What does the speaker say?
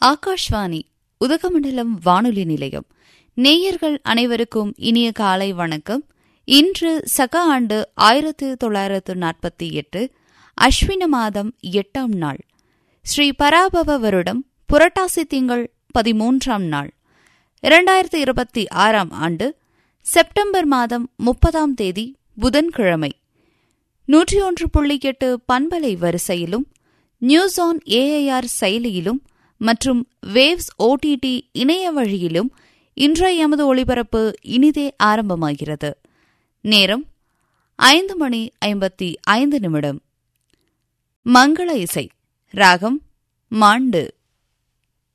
ஆகாஷ்வாணி உதகமண்டலம் வானொலி நிலையம் நேயர்கள் அனைவருக்கும் இனிய காலை வணக்கம் இன்று சக ஆண்டு ஆயிரத்து தொள்ளாயிரத்து நாற்பத்தி எட்டு அஸ்வின மாதம் எட்டாம் நாள் ஸ்ரீ பராபவ வருடம் புரட்டாசி திங்கள் பதிமூன்றாம் நாள் இரண்டாயிரத்து இருபத்தி ஆறாம் ஆண்டு செப்டம்பர் மாதம் முப்பதாம் தேதி புதன்கிழமை நூற்றி ஒன்று புள்ளி எட்டு பண்பலை வரிசையிலும் நியூஸ் ஆன் ஏஐஆர் செயலியிலும் மற்றும் வேவ்ஸ் ஓடிடி இணைய வழியிலும் இன்றைய எமது ஒளிபரப்பு இனிதே ஆரம்பமாகிறது நேரம் ஐந்து மணி ஐம்பத்தி ஐந்து நிமிடம் மங்கள இசை ராகம் மாண்டு